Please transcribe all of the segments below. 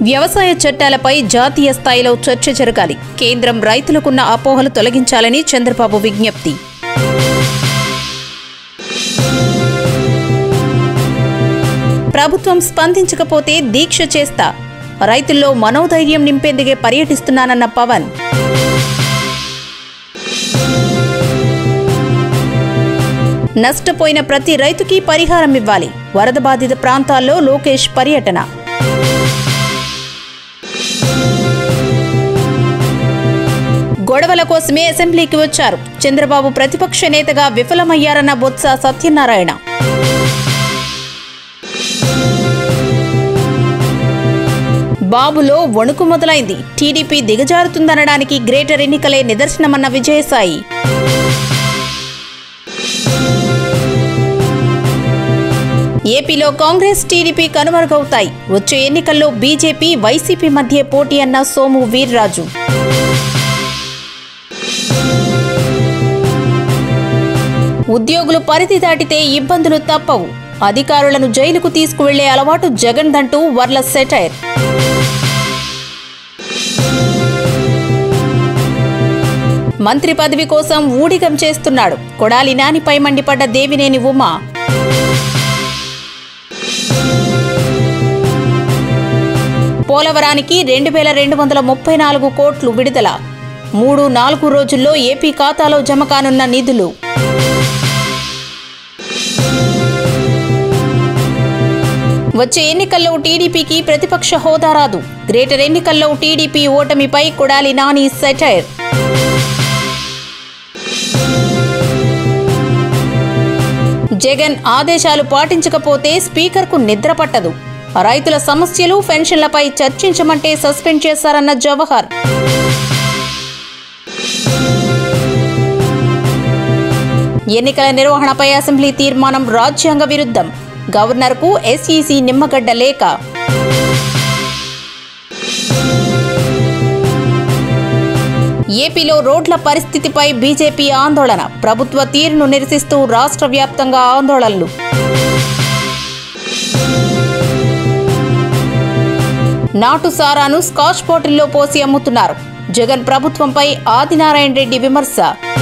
వ్యవసాయ చట్టాలపై జాతీయ స్థాయిలో చర్చ జరగాలి కేంద్రం రైతులకున్న అపోహలు తొలగించాలని చంద్రబాబు విజ్ఞప్తి ప్రభుత్వం స్పందించకపోతే దీక్ష చేస్తా రైతుల్లో మనోధైర్యం నింపేందుకే పర్యటిస్తున్నానన్న పవన్ నష్టపోయిన ప్రతి రైతుకి పరిహారం ఇవ్వాలి వరద బాధిత ప్రాంతాల్లో లోకేష్ పర్యటన గొడవల కోసమే అసెంబ్లీకి వచ్చారు చంద్రబాబు ప్రతిపక్ష నేతగా విఫలమయ్యారన్న బొత్స సత్యనారాయణ బాబులో వణుకు మొదలైంది టీడీపీ దిగజారుతుందనడానికి గ్రేటర్ ఎన్నికలే నిదర్శనమన్న విజయసాయి ఏపీలో కాంగ్రెస్ టీడీపీ కనుమరుగవుతాయి వచ్చే ఎన్నికల్లో బీజేపీ వైసీపీ మధ్య పోటీ అన్న సోము వీర్రాజు ఉద్యోగులు పరిధి దాటితే ఇబ్బందులు తప్పవు అధికారులను జైలుకు తీసుకువెళ్లే అలవాటు జగన్ దంటూ వర్ల సెటైర్ మంత్రి పదవి కోసం ఊడిగం చేస్తున్నాడు కొడాలి నానిపై మండిపడ్డ దేవినేని ఉమా పోలవరానికి రెండు వేల రెండు వందల ముప్పై నాలుగు కోట్లు విడుదల మూడు నాలుగు రోజుల్లో ఏపీ ఖాతాలో జమ కానున్న నిధులు వచ్చే ఎన్నికల్లో టీడీపీకి ప్రతిపక్ష హోదా రాదు గ్రేటర్ ఎన్నికల్లో టీడీపీ ఓటమిపై కొడాలి నాని సెటైర్ జగన్ ఆదేశాలు పాటించకపోతే స్పీకర్కు నిద్ర పట్టదు రైతుల సమస్యలు పెన్షన్లపై చర్చించమంటే సస్పెండ్ చేశారన్న జవహర్ ఎన్నికల నిర్వహణపై అసెంబ్లీ తీర్మానం రాజ్యాంగ విరుద్ధం గవర్నర్కు ఎస్ఈసి నిమ్మగడ్డ లేఖ ఏపీలో రోడ్ల పరిస్థితిపై బీజేపీ ఆందోళన ప్రభుత్వ తీరును నిరసిస్తూ రాష్ట్ర వ్యాప్తంగా ఆందోళనలు నాటు సారాను స్కాచ్ బాటిల్లో పోసి అమ్ముతున్నారు జగన్ ప్రభుత్వంపై ఆదినారాయణ రెడ్డి విమర్శ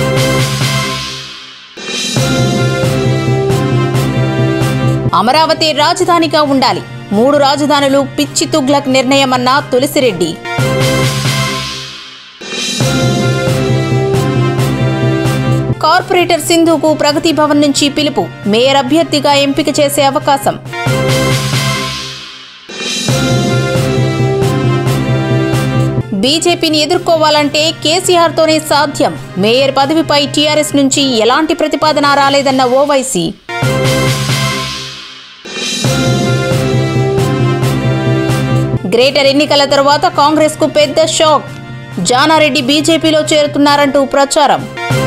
అమరావతి రాజధానిగా ఉండాలి మూడు రాజధానులు పిచ్చి తుగ్లక్ నిర్ణయమన్న తులసిరెడ్డి కార్పొరేటర్ సింధుకు ప్రగతి భవన్ నుంచి పిలుపు మేయర్ అభ్యర్థిగా ఎంపిక చేసే అవకాశం బీజేపీని ఎదుర్కోవాలంటే కేసీఆర్తోనే సాధ్యం మేయర్ పదవిపై టీఆర్ఎస్ నుంచి ఎలాంటి ప్రతిపాదన రాలేదన్న ఓవైసీ గ్రేటర్ ఎన్నికల తరువాత కాంగ్రెస్ కు పెద్ద షాక్ జానారెడ్డి బీజేపీలో చేరుతున్నారంటూ ప్రచారం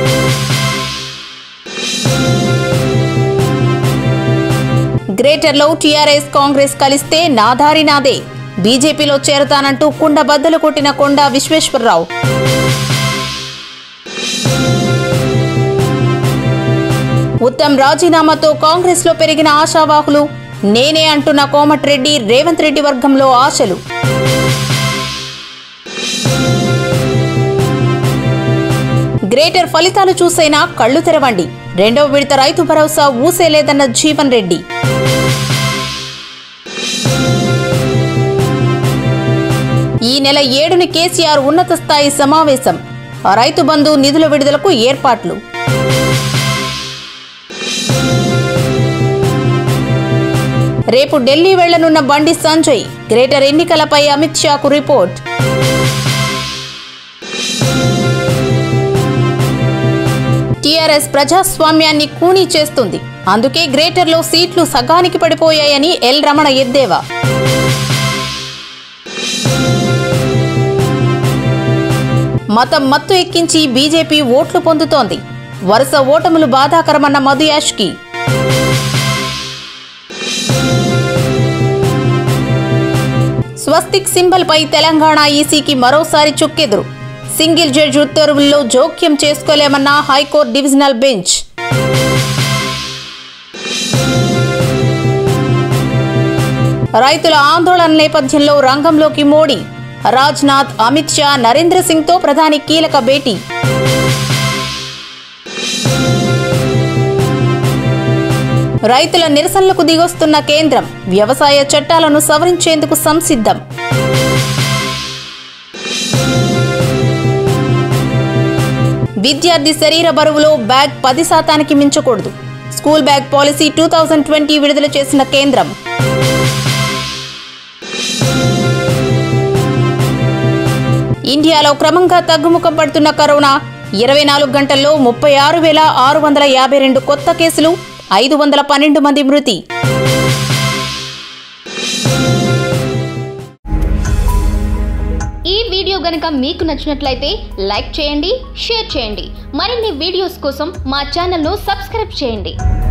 గ్రేటర్లో టీఆర్ఎస్ కాంగ్రెస్ కలిస్తే నాదారి నాదే బీజేపీలో చేరతానంటూ కుండ బద్దలు కొట్టిన కొండా విశ్వేశ్వరరావు ఉత్తమ్ రాజీనామాతో కాంగ్రెస్లో పెరిగిన ఆశావాహులు నేనే అంటున్న కోమటిరెడ్డి రేవంత్ రెడ్డి వర్గంలో ఆశలు గ్రేటర్ ఫలితాలు చూసైనా కళ్ళు తెరవండి రెండవ విడత రైతు భరోసా ఊసేలేదన్న జీవన్ రెడ్డి ఈ నెల ఏడుని కేసీఆర్ ఉన్నత స్థాయి సమావేశం రైతు బంధు నిధుల విడుదలకు ఏర్పాట్లు రేపు ఢిల్లీ వెళ్లనున్న బండి సంజయ్ గ్రేటర్ ఎన్నికలపై అమిత్ షాకు రిపోర్ట్ టీఆర్ఎస్ ప్రజాస్వామ్యాన్ని కూనీ చేస్తుంది అందుకే గ్రేటర్లో సీట్లు సగానికి పడిపోయాయని ఎల్ రమణ ఎద్దేవా మతం మత్తు ఎక్కించి బీజేపీ ఓట్లు పొందుతోంది వరుస ఓటములు బాధాకరమన్న మధు యాష్కి స్వస్తిక్ సింబల్ పై తెలంగాణ ఈసీకి మరోసారి చుక్కెదురు సింగిల్ జడ్జి ఉత్తర్వుల్లో జోక్యం చేసుకోలేమన్న హైకోర్టు డివిజనల్ బెంచ్ రైతుల ఆందోళన నేపథ్యంలో రంగంలోకి మోడీ రాజ్నాథ్ అమిత్ షా నరేంద్ర సింగ్తో ప్రధాని కీలక భేటీ రైతుల నిరసనలకు దిగొస్తున్న కేంద్రం వ్యవసాయ చట్టాలను సవరించేందుకు సంసిద్ధం విద్యార్థి శరీర బరువులో బ్యాగ్ పది శాతానికి మించకూడదు school bag policy two thousand twenty విడుదల చేసిన కేంద్రం ఇండియాలో క్రమంగా తగ్గుముఖం పడుతున్న కరోనా ఇరవై నాలుగు గంటల్లో ముప్పై ఆరు వేల ఆరు వందల యాభై రెండు కొత్త కేసులు ఐదు వందల పన్నెండు మంది మృతి ఈ వీడియో గనుక మీకు నచ్చినట్లయితే లైక్ చేయండి షేర్ చేయండి మరిన్ని వీడియోస్ కోసం మా ఛానల్ను సబ్స్క్రైబ్ చేయండి